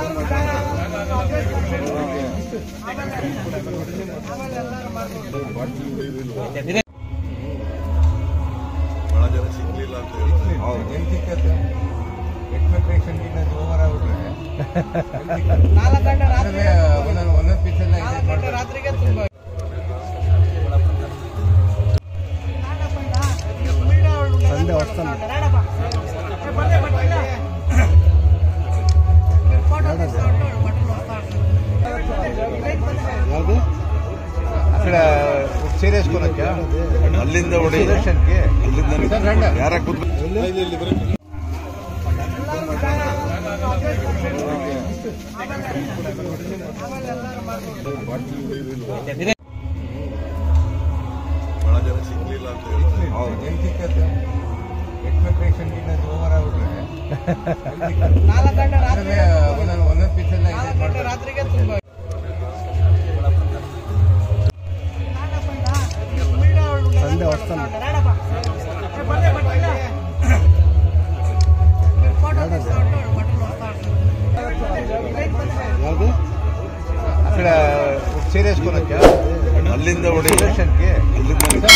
ಬಹಳ ಜನ ಸಿಗ್ಲಿಲ್ಲ ಅಂತ ಹೇಳ್ತಾರೆ ಹೌದು ಏನ್ ಸಿಕ್ಕತ್ತೆ ಎಕ್ಸ್ಪೆಕ್ಟೇಷನ್ ಓವರ್ ಆಗ್ಬಿಟ್ರೆ ನಾಲ್ಕು ಗಂಟೆ ರಾತ್ರಿ ಅದ್ರಲ್ಲಿ ಒಂದೊಂದು ಒಂದೊಂದು ಪೀಸ್ ಎಲ್ಲ ಇದೆ ನಾಲ್ಕು ಗಂಟೆ ರಾತ್ರಿಗೆ ತುಂಬ ಸಂಡೆ ಹೊಸ್ತಾನೆ ಯಾವುದು ಆ ಕಡೆ ಸೀರಿಯಸ್ ಕೊಡಕ್ಕೆ ಅಲ್ಲಿಂದ ಹೊಡಿ ದರ್ಶನ್ಗೆ ಅಲ್ಲಿಂದ ಯಾರ ಕೂತ್ ಬಹಳ ಜನ ಸಿಗ್ಲಿಲ್ಲ ಅಂತ ಹೇಳ್ತಾರೆ ಹೌದು ಏನ್ ಸಿಕ್ಕತ್ತೆ ಎಕ್ಸ್ಪೆಕ್ಟೇಷನ್ ಓವರ್ ಆಗ್ಬಿಟ್ರೆ ನಾಲ್ಕು ಗಂಟೆ ರಾತ್ರಿ ಅದ್ರಲ್ಲಿ ಒಂದೊಂದು ಒಂದೊಂದು ಪೀಸ್ ಎಲ್ಲ ಇದೆ ನಾಲ್ಕು ಗಂಟೆ ರಾತ್ರಿಗೆ ತುಂಬ ಸಂಡೆ ಹೊಸ್ತಾನೆ ಯಾವುದು ಆ ಕಡೆ ಸೀರಿಯಸ್ ಕೊಡಕ್ಕೆ ಅಲ್ಲಿಂದ ಹೊಡಿ ದರ್ಶನ್ಗೆ ಅಲ್ಲಿಂದ